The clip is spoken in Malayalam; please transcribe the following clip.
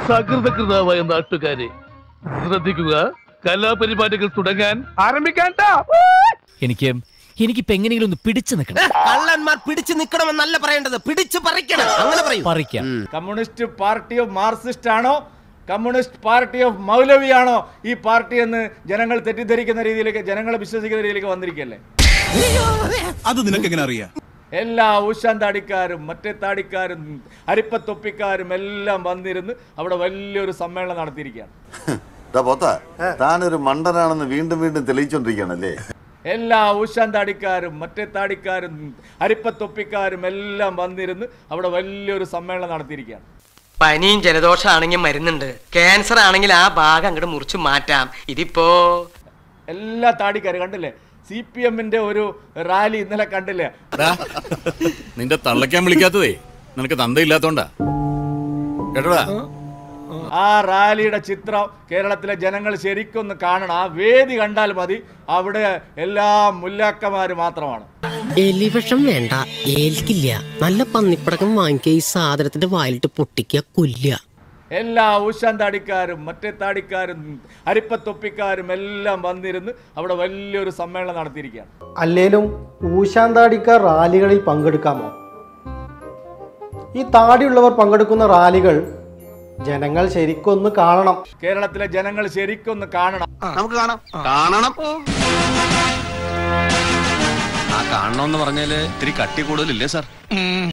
സകൃതകൃതാവായ നാട്ടുകാരെ ശ്രദ്ധിക്കുക കലാപരിപാടികൾ തുടങ്ങാൻ ആരംഭിക്കാൻ എനിക്ക് എനിക്കിപ്പോ എങ്ങനെയെങ്കിലും ഒന്ന് പിടിച്ചു നിൽക്കണം കള്ളന്മാർ പിടിച്ചു നിൽക്കണമെന്നല്ല പറയേണ്ടത് പിടിച്ചു പറിക്കണം അങ്ങനെ പറയും പറിക്കാം കമ്മ്യൂണിസ്റ്റ് പാർട്ടി ഓഫ് മാർക്സിസ്റ്റ് ആണോ കമ്മ്യൂണിസ്റ്റ് പാർട്ടി ഓഫ് മൗലവിയാണോ ഈ പാർട്ടി എന്ന് ജനങ്ങൾ തെറ്റിദ്ധരിക്കുന്ന രീതിയിലേക്ക് ജനങ്ങളെ വിശ്വസിക്കുന്ന രീതിയിലേക്ക് വന്നിരിക്കല്ലേ അത് നിനക്ക് എങ്ങനെ അറിയാം എല്ലാ ഊശാൻ താടിക്കാരും മറ്റേ താടിക്കാരും അരിപ്പത്തൊപ്പിക്കാരും എല്ലാം വന്നിരുന്ന് അവിടെ വലിയൊരു സമ്മേളനം നടത്തിയിരിക്കുകയാണ് ദാ പോത്ത താനൊരു മണ്ടനാണെന്ന് വീണ്ടും വീണ്ടും തെളിയിച്ചോണ്ടിരിക്കുകയാണല്ലേ എല്ലാ ഊശാൻ താടിക്കാരും മറ്റേ താടിക്കാരും അരിപ്പത്തൊപ്പിക്കാരും എല്ലാം വന്നിരുന്ന് അവിടെ വലിയൊരു സമ്മേളനം നടത്തിയിരിക്കുകയാണ് പനിയും ജലദോഷമാണെങ്കിൽ മരുന്നുണ്ട് ക്യാൻസർ ആണെങ്കിൽ ആ ഭാഗം അങ്ങോട്ട് മുറിച്ച് മാറ്റാം ഇതിപ്പോ എല്ലാ താടിക്കാരും കണ്ടില്ലേ സി പി എമ്മിന്റെ ഒരു റാലി ഇന്നലെ കണ്ടില്ലേ നിന്റെ തള്ളയ്ക്കാൻ വിളിക്കാത്തതേ നിനക്ക് തന്തയില്ലാത്തോണ്ടാ കേട്ടോടാ ആ റാലിയുടെ ചിത്രം കേരളത്തിലെ ജനങ്ങൾ ശരിക്കൊന്ന് കാണണം ആ വേദി കണ്ടാൽ മതി അവിടെ എല്ലാ മുല്ലാക്കന്മാര് മാത്രമാണ് എലിവിഷം വേണ്ട ഏൽക്കില്ല നല്ല പന്നിപ്പടക്കം വാങ്ങിക്കുക ഈ സാധനത്തിന്റെ വായിലിട്ട് പൊട്ടിക്കുക കൊല്ലുക എല്ലാ ഊശാൻ താടിക്കാരും മറ്റേ താടിക്കാരും അരിപ്പത്തൊപ്പിക്കാരും എല്ലാം വന്നിരുന്ന് അവിടെ വലിയൊരു സമ്മേളനം നടത്തിയിരിക്കുകയാണ് അല്ലേലും ഊശാന്താടിക്കാർ റാലികളിൽ പങ്കെടുക്കാമോ ഈ താടിയുള്ളവർ പങ്കെടുക്കുന്ന റാലികൾ ജനങ്ങൾ ശരിക്കൊന്ന് കാണണം കേരളത്തിലെ ജനങ്ങൾ ശരിക്കൊന്ന് കാണണം നമുക്ക് കാണാം കാണണം ആ കാണണമെന്ന് പറഞ്ഞാല് ഇത്തിരി കട്ടി കൂടുതലില്ലേ സാർ